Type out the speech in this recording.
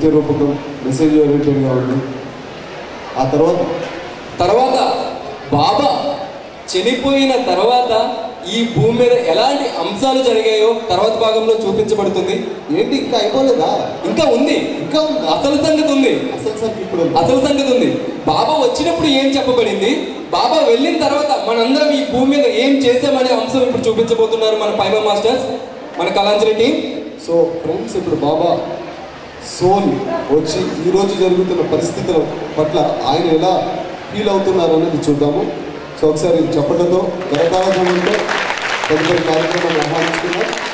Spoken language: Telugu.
నృత్య రూపకం మెసేజ్ ఓరియంటెడ్గా ఉంది ఆ తర్వాత తర్వాత బాబా చనిపోయిన తర్వాత ఈ భూమి మీద ఎలాంటి అంశాలు జరిగాయో తర్వాత భాగంలో చూపించబడుతుంది ఏంటి ఇంకా అయిపోలేదా ఇంకా ఉంది ఇంకా ఉందా అసలు సంగతి ఉంది అసలు సార్ ఇప్పుడు అసలు సంగతి ఉంది బాబా వచ్చినప్పుడు ఏం చెప్పబడింది బాబా వెళ్ళిన తర్వాత మనందరం ఈ భూమి మీద ఏం చేసామనే అంశం ఇప్పుడు చూపించబోతున్నారు మన పైబా మాస్టర్స్ మన కళాంజలి టీం సో ఫ్రెండ్స్ ఇప్పుడు బాబా సోల్ వచ్చి ఈ రోజు జరుగుతున్న పరిస్థితుల పట్ల ఆయన ఎలా ఫీల్ అవుతున్నారు అనేది చూద్దాము సో ఒకసారి చెప్పడంతో కరకాల తదుపరి కార్యక్రమాన్ని ఆహ్వానిస్తున్నాం